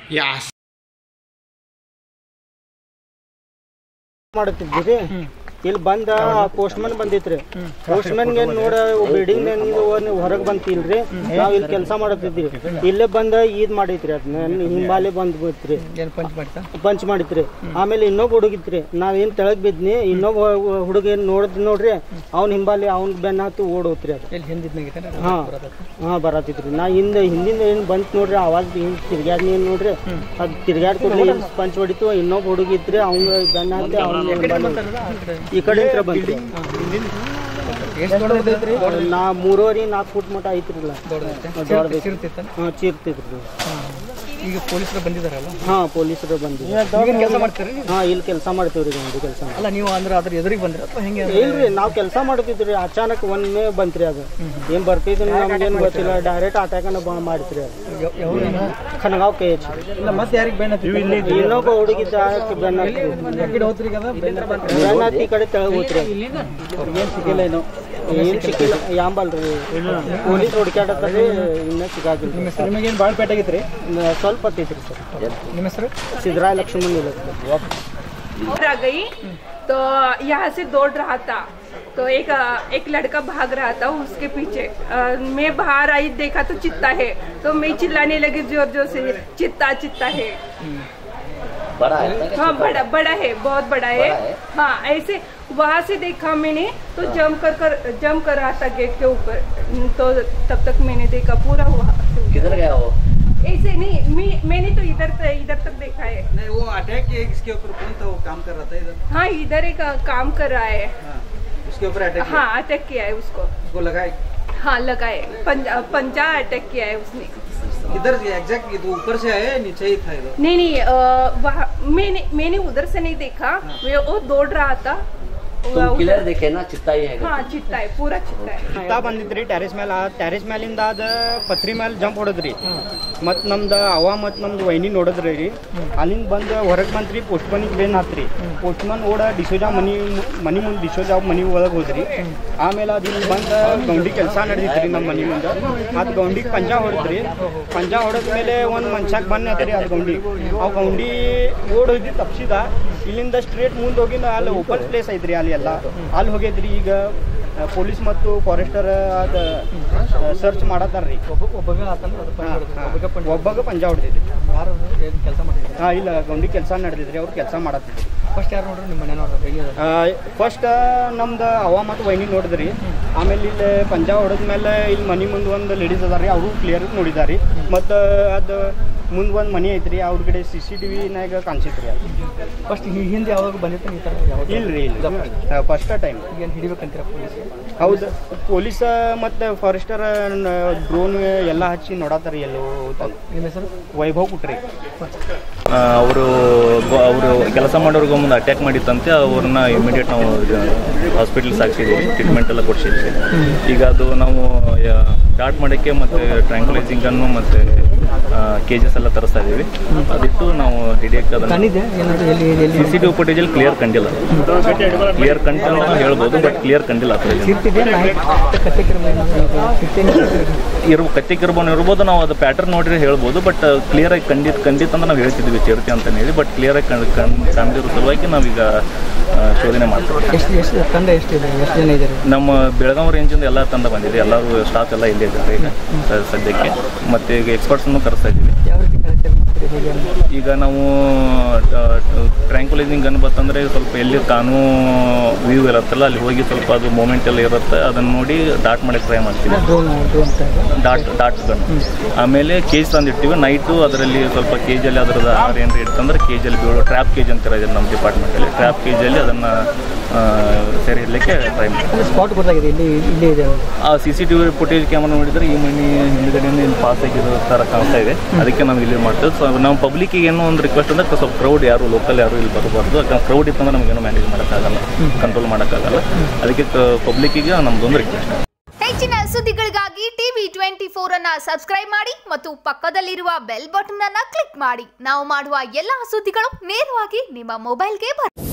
As ಮಾಡತ್ತಿದ್ರಿ ಇಲ್ಲಿ ಬಂದ postman ಬಂದಿತ್ರಿ ಪೋಸ್ಟ್ಮನ್ಗೆ ನೋಡ ಬಿಲ್ಡಿಂಗ್ ನೀವು ಹೊರಗೆ ಬಂತಿಲ್ರಿ ನಾವ್ ಇಲ್ಲಿ ಕೆಲಸ ಮಾಡತ್ತಿದ್ರಿ ಇಲ್ಲೇ ಬಂದ ಈದ್ ಮಾಡೈತ್ರಿ ಅದನ್ನ ಹಿಂಬಾಲೆ ಬಂದ್ ಬಿತ್ರಿ ಏನು ಪಂಚ್ ಮಾಡ್ತಾ ಪಂಚ್ ಮಾಡಿತ್ರಿ ಆಮೇಲೆ ಇನ್ನೊಬ್ಬ ಹುಡುಗಿತ್ರಿ ನಾವೇನ್ ತೆಳಗ್ ಬಿದ್ನಿ ಇನ್ನೊಬ್ಬ ಹುಡುಗ ಏನ್ ನೋಡಿದ್ ನೋಡ್ರಿ ಅವ್ನ ಹಿಂಬಾಲಿ ಅವ್ನ ಬೆನ್ನ ಹತ್ತಿ ಓಡೋತ್ರಿ ಅದು ಎಲ್ಲಿ ಹಿಂದಿದ್ನಾಗಿತ್ತಾನೆ ಹಾ ಹಾ ಬರತ್ತಿದ್ರಿ ನಾ ಹಿಂದ ಹಿಂದಿಂದ ಏನ್ ಬಂತ್ ನೋಡ್ರಿ ಆವಾಜ್ ಹಿಂಗ್ ತಿರ್ಗ್ಯಾಡ್ ಏನ್ ನೋಡ್ರಿ ಅದ್ ತಿರ್ಗ್ಯಾಡ್ ಕೂಡಲೇ ಇಲ್ಲಿ ಪಂಚ್ ಹೊಡಿತು ಇನ್ನೊಬ್ಬ ಹುಡುಗ ಇತ್ರಿ ಅವ್ನ ಬೆನ್ನ ಹತ್ತಿ ಅವ್ನ ಈ ಕಡೆ ಇಂತ್ರ ಬಂತ್ರಿ ಎಷ್ಟು ದೊಡ್ಡದೈತ್ರಿ ನಾ ಮೂರುವರೆ ನಾಲ್ಕು ಫುಟ್ ಮಟ ಐತ್ರಿಲ್ಲ ದೊಡ್ಡದೈತಿ ಸಿರ್ತಿತ್ತ ಹಾ ಚೀರ್ತಿದ್ರಿ ಈಗ ಪೊಲೀಸರು ಬಂದಿದಾರಲ್ಲ ಹಾ ಪೊಲೀಸರು ಬಂದಿದ್ರು ಕೆಲಸ ಮಾಡ್ತೀರಿ ನೀವು? ಹಾ ಇಲ್ಲಿ ಕೆಲಸ ಮಾಡ್ತೀವ್ರಿ ಒಂದು ಕೆಲಸ ಅಲ್ಲ ನೀವು ಅಂದ್ರೆ ಅದ್ರ ಎದುರಿಗೆ ಬಂದ್ರೆ ಅಥವಾ ಹೆಂಗೆ ಇಲ್ರಿ ನಾವ್ ಕೆಲಸ ಮಾಡ್ತಿದ್ರಿ ಅಚಾನಕ್ ಒಮ್ಮೆ ಬಂತ್ರಿ ಅದು ಏನ್ ಬರ್ತಿದ್ರು ನಮ್ಗೇನ್ ಗೊತ್ತಿಲ್ಲ ಡೈರೆಕ್ಟ್ ಅಟ್ಯಾಕನ ಮಾಡಿತ್ರಿ ಅದು ಯಾವ- ಯಾವ ಖನಗಾವ್ ಕೆ ಎಚ್ ಇಲ್ಲ ಮತ್ತೆ ಯಾರಿಗೆ ಬೆನ್ನ ಇನ್ನೊಬ್ಬ ಹುಡುಗಿದ್ದ ಬೆನ್ನ ಕಡೆ ಹೋತ್ರಿ ಈಗ ಬೆನ್ನ ಹತ್ತಿ ಈ ಕಡೆ ತೆಳಗ್ ಹೋತ್ರಿ ಏನು ಸಿಕ್ಕಿಲ್ಲ ಏನು ಏನ್ ಸಿಕ್ಕಿಲ್ಲ ಯಾಂಬಲ್ರಿ ಪೊಲೀಸ್ ಹುಡುಕ್ಯಾಡತ್ರಿ ಇನ್ನೂ ಸಿಗಾಗಿಲ್ಲ ನಿಮಗೇನು ಭಾಳ ಪೇಟಾಗಿತ್ರಿ ನ- ಸ್ವಲ್ಪ ಹತ್ತೈತ್ರಿ ಸರ್ ನಿಮ್ಮ ಹೆಸರು ಸಿದ್ದರಾಯ ಲಕ್ಷ್ಮಣ್ ಇಲ್ಲ और आ गई तो यहाँ से दौड़ रहा था तो एक एक लड़का भाग रहा था उसके पीछे अ, मैं बाहर आई देखा तो चित्ता है तो मैं चिल्लाने लगी जोर जोर से चित्ता चित्ता है बड़ा है हाँ बड़ा बड़ा है बहुत बड़ा है हाँ ऐसे वहाँ से देखा मैंने तो जम कर कर जम कर रहा था गेट के ऊपर तो तब तक मैंने देखा पूरा हुआ किधर गया वो ऐसे नहीं मैं मैंने तो इधर से इधर तक देखा है नहीं वो अटैक किया इसके ऊपर कौन था वो काम कर रहा था इधर हाँ इधर एक काम कर रहा है हाँ उसके ऊपर अटैक हाँ अटैक किया है उसको उसको लगाए हाँ लगाए पंजा पंजा अटैक किया है उसने इधर एग्जैक्ट तो ऊपर से आया नीचे ही था इधर नहीं नहीं अ, वहाँ मैंने मैंने उधर से नहीं देखा वे- वो दौड़ रहा था तुम उधर- क्लियर देखे ना चित्ता ही है हाँ चित्ता है पूरा चित्ता है ಚಿತ್ತಾ ಬಂದಿದ್ರಿ ಟ್ಯಾರೇಸ್ ಮೇಲೆ ಆ ಟ್ಯಾರೇಸ್ ಮೇಲಿಂದ ಅದ ಪತ್ರಿ ಮೇಲೆ ಜಂಪ್ ಹೊಡದ್ರಿ ಮತ್ ನಮ್ದು ಅವ ಮತ್ ನಮ್ದು ವೈನಿ ನೋಡಿದ್ರಿ ರೀ ಅಲ್ಲಿಂದ ಬಂದು ಹೊರಗೆ ಬಂತ್ರಿ ಪೋಸ್ಟ್ಮನಿಗೆ ಬೇನ್ ಹಾತ್ರಿ ಪೋಸ್ಟ್ಮನ್ ಓಡ ಡಿಸೋಜಾ ಮನಿ ಮನಿ ಮುಂದೆ ಡಿಸೋಜಾ ಮನಿ ಒಳಗೆ ಹೋದ್ರಿ ಆಮೇಲೆ ಅದು ಇಲ್ಲಿ ಬಂದು ಗೌಂಡಿ ಕೆಲಸ ನಡೆದಿತ್ರಿ ನಮ್ಮ ಮನಿ ಮುಂದೆ ಅದು ಗೌಂಡಿಗೆ ಪಂಜಾ ಹೊಡೆದ್ರಿ ಪಂಜಾ ಹೊಡೆದ ಮೇಲೆ ಒಂದು ಮನ್ಷಾಕ್ ಬಂದ್ ಹತ್ರಿ ಅದು ಗೌಂಡಿ ಅವ್ ಗೌಂಡಿ ಓಡ್ ಹೋಗಿ ತಪ್ಸಿದ ಇಲ್ಲಿಂದ ಸ್ಟ್ರೇಟ್ ಮುಂದೆ ಹೋಗಿ ಅಲ್ಲಿ ಓಪನ್ ಪ್ಲೇಸ್ ಐತ್ರಿ ಅಲ್ಲಿ ಎಲ್ಲ ಅಲ್ಲಿ ಹೋಗೈತ್ರಿ ಈಗ ಪೊಲೀಸ್ ಮತ್ತು ಫಾರೆಸ್ಟರ್ ಅದ ಸರ್ಚ್ ಮಾಡತ್ತಾರ್ರಿ ಒಬ್ಬ ಒಬ್ಬಗ ಆತಂದ್ರೆ ಅದು ಪಂಚ್ ಹೊಡೆದ್ರು. ಒಬ್ಬಗ ಪಂಚ್ ಒಬ್ಬಗ ಪಂಜಾ ಹೊಡೆದಿದ್ರಿ ಯಾರು ಏನು ಕೆಲಸ ಮಾಡಿದ್ರು ಹಾ ಇಲ್ಲ ಗೌಂಡಿ ಕೆಲಸ ನಡೆದಿದ್ರಿ ಅವ್ರು ಕೆಲಸ ಮಾಡತ್ತಿದ್ರಿ ಫಸ್ಟ್ ಯಾರು ನೋಡ್ರಿ ನಿಮ್ಮ ಮನೆ ನೋಡ್ರಿ ಹೇಗೆ ಫಸ್ಟ್ ನಮ್ದು ಅವ ಮತ್ತು ವೈನಿ ನೋಡಿದ್ರಿ ಆಮೇಲೆ ಇಲ್ಲಿ ಪಂಜಾ ಹೊಡೆದ್ಮೇಲೆ ಇಲ್ಲಿ ಮನಿ ಮುಂದೆ ಒಂದು ಲೇಡೀಸ್ ಅದಾರ ರೀ ಅವರು ಕ್ಲಿಯರ್ ನೋಡಿದಾರಿ ಮತ್ತು ಅದು ಮುಂದೆ ಒಂದು ಮನಿ ಐತ್ರಿ ಅವ್ರ ಕಡೆ ಸಿ ಸಿ ಟಿ ವಿನಾಗ ಕಾಣಿಸಿತ್ರಿ ಅದು ಫಸ್ಟ್ ಹಿಂದೆ ಯಾವಾಗ ಬಂದಿತ್ತು ಈ ಥರ ಯಾವಾಗ ಇಲ್ರಿ ಇಲ್ಲ ಫಸ್ಟ್ ಟೈಮ್ ಏನು ಹಿಡಿಬೇಕಂತೀರ ಪೊಲೀಸ್ ಹೌದು ಪೊಲೀಸ ಮತ್ತು ಫಾರೆಸ್ಟರ್ ಡ್ರೋನ್ ಎಲ್ಲ ಹಚ್ಚಿ ನೋಡತ್ತಾರ ಎಲ್ಲೋ ಅಂತ. ನಿಮ್ಮ ಹೆಸರು ವೈಭವ್ ಕುಟ್ರಿ ಅವರು ಅವರು ಕೆಲಸ ಮಾಡೋರ್ಗೆ ಮುಂದೆ ಅಟ್ಯಾಕ್ ಮಾಡಿತ್ತಂತೆ ಅವ್ರನ್ನ ಇಮಿಡಿಯೇಟ್ ನಾವು ಹಾಸ್ಪಿಟಲ್ ಸಾಕ್ಸಿದ್ದೀವಿ ಟ್ರೀಟ್ಮೆಂಟ್ ಎಲ್ಲ ಕೊಡ್ಸಿದ್ವಿ ಈಗ ಅದು ನಾವು ಸ್ಟಾರ್ಟ್ ಮಾಡೋಕ್ಕೆ ಮತ್ತು ಟ್ರ್ಯಾಂಕ್ಯುಲೈಸಿಂಗ್ ಅನ್ನು ಮತ್ತು ಕೇಜಸ್ ಎಲ್ಲ ತರಿಸ್ತಾ ಇದ್ದೀವಿ ಅದಿಟ್ಟು ನಾವು ಹಿಡಿಯೋಕ್ಕೆ ಅದನ್ನು ಕಂಡಿದೆ ಏನಾದ್ರು ಎಲ್ಲಿ ಎಲ್ಲಿ ಸಿ ಸಿ ಟಿ ಫುಟೇಜಲ್ಲಿ ಕ್ಲಿಯರ್ ಕಂಡಿಲ್ಲ ಕ್ಲಿಯರ್ ಕಂಡು ಅಂತ ಹೇಳ್ಬೋದು ಬಟ್ ಕ್ಲಿಯರ್ ಕಂಡಿಲ್ಲ ಆ footage. ಸಿರ್ತಿದೆ ನಾಯಿ ಕತ್ತೆ ಕಿರುಬ ಸಿರ್ತೇನೆ ಇರ್ ಕತ್ತಿ ಕಿರ್ಬೋನ್ ಇರ್ಬೋದು ನಾವು ಅದು ಪ್ಯಾಟರ್ನ್ ನೋಡಿದ್ರೆ ಹೇಳ್ಬೋದು ಬಟ್ ಕ್ಲಿಯರ್ ಆಗಿ ಕಂಡಿತ್ ಕಂಡಿತ್ ಅಂತ ನಾವು ಹೇಳ್ತಿದ್ವಿ ಚಿರತೆ ಅಂತ ಹೇಳಿ ಬಟ್ ಕ್ಲಿಯರ್ ಆಗಿ ಕಂಡು ಕಂಡಿರೋ ಸಲುವಾಗಿ ನಾವೀಗ ಆ, ಶೋಧನೆ ಮಾಡ್ತೀವಿ ಎಷ್ಟು ಎಷ್ಟು ತಂಡ ಎಷ್ಟಿದೆ ಎಷ್ಟು ಜನ ಇದ್ದಾರೆ ನಮ್ಮ ಬೆಳಗಾವಿ ರೇಂಜಿಂದ ಎಲ್ಲ ತಂಡ ಬಂದಿದೆ ಎಲ್ಲರೂ ಸ್ಟಾಫ್ ಎಲ್ಲ ಇಲ್ಲೇ ಇದ್ದಾರೆ ಈಗ ಸ- ಸದ್ಯಕ್ಕೆ ಮತ್ತು ಈಗ ಎಕ್ಸ್ಪರ್ಟ್ಸನ್ನು ಕರೆಸ್ತಾ ಇದ್ದೀವಿ ಯಾವ ರೀತಿ ಕರೆಕ್ಟ್ ಮಾಡ್ತೀರಿ ಹೇಗೆ ಅಂತ? ಈಗ ನಾವು ಟ್ರ್ಯಾಂಕ್ಯುಲೈಸಿಂಗ್ ಗನ್ ಬತ್ತಂದರೆ ಸ್ವಲ್ಪ ಎಲ್ಲಿ ಕಾನೂನು ವ್ಯೂ ಇರುತ್ತಲ್ಲ ಅಲ್ಲಿ ಹೋಗಿ ಸ್ವಲ್ಪ ಅದು ಮೂಮೆಂಟ್ ಎಲ್ಲ ಇರುತ್ತೆ ಅದನ್ನು ನೋಡಿ ಡಾಟ್ ಮಾಡಕ್ಕೆ ಟ್ರೈ ಮಾಡ್ತೀವಿ ಡ್ರೋನ್ ಡ್ರೋನ್ ಅಂತ ಡಾಟ್ ಡಾಟ್ ಗನ್ ಆಮೇಲೆ ಕೇಜ್ ತಂದಿರ್ತೀವಿ ನೈಟು ಅದರಲ್ಲಿ ಸ್ವಲ್ಪ ಕೇಜಲ್ಲಿ ಅದರದ್ದು ಆರ್ ಏನು ಇಡ್ತಂದ್ರೆ ಕೇಜಲ್ಲಿ ಬೀಳೋ ಟ್ರ್ಯಾಪ್ ಕೇಜ್ ಅಂತ ಇರೋದಿಲ್ಲ ನಮ್ಮ ಡಿಪಾರ್ಟ್ಮೆಂಟಲ್ಲಿ ಟ್ರ್ಯಾಪ್ ಕೇಜಲ್ಲಿ ಅದನ್ನು ಸೆರೆ ಇಡಲಿಕ್ಕೆ ಟ್ರೈ ಮಾಡ್ತೀವಿ ಅಲ್ಲಿ ಸ್ಪಾಟ್ ಗೊತ್ತಾಗಿದೆ ಇಲ್ಲಿ ಇಲ್ಲೇ ಇದೆ ಅದು. ಆ C C T V footage camera ನೋಡಿದ್ರೆ ಈ ಮನೆ ಹಿಂದ್ಗಡೆಯಿಂದ ಇಲ್ಲಿ ಪಾಸ್ ಆಗಿರೋ ಥರ ಕಾಣಿಸ್ತಾ ಇದೆ ಅದಕ್ಕೆ ನಾವು ಇಲ್ಲಿ ಮಾಡ್ತೇವೆ ಸೊ ನಾವು ಪಬ್ಲಿಕ್ಕಿಗೆ ಏನೋ ಒಂದು ರಿಕ್ವೆಸ್ಟ್ ಅಂದರೆ ಸ್ವಲ್ಪ ಕ್ರೌಡ್ ಯಾರು ಲೋಕಲ್ ಯಾರು ಇಲ್ಲಿ ಬರಬಾರ್ದು ಯಾಕಂದ್ರೆ ಕ್ರೌಡ್ ಇತ್ತಂದ್ರೆ ನಮಗೇನು ಮ್ಯಾನೇಜ್ ಮಾಡೋಕ್ಕಾಗಲ್ಲ ಕಂಟ್ರೋಲ್ ಮಾಡೋಕ್ಕಾಗಲ್ಲ ಅದಕ್ಕೆ ಪಬ್ಲಿಕ್ಕಿಗೆ ನಮ್ಮದೊಂದು ರಿಕ್ವೆಸ್ಟ್ ಹೆಚ್ಚಿನ ಸುದ್ದಿಗಳಿಗಾಗಿ ಟಿವಿ ಟ್ವೆಂಟಿ ಫೋರ್ ಅನ್ನ ಸಬ್ಸ್ಕ್ರೈಬ್ ಮಾಡಿ ಮತ್ತು ಪಕ್ಕದಲ್ಲಿರುವ ಬೆಲ್ ಬಟನ್ ಅನ್ನ ಕ್ಲಿಕ್ ಮಾಡಿ ನಾವು ಮಾಡುವ ಎಲ್ಲಾ ಸುದ್ದಿಗಳು ನೇರವಾಗಿ ನಿಮ್ಮ ಮೊಬೈಲ್ಗೆ ಬರುತ್ತೆ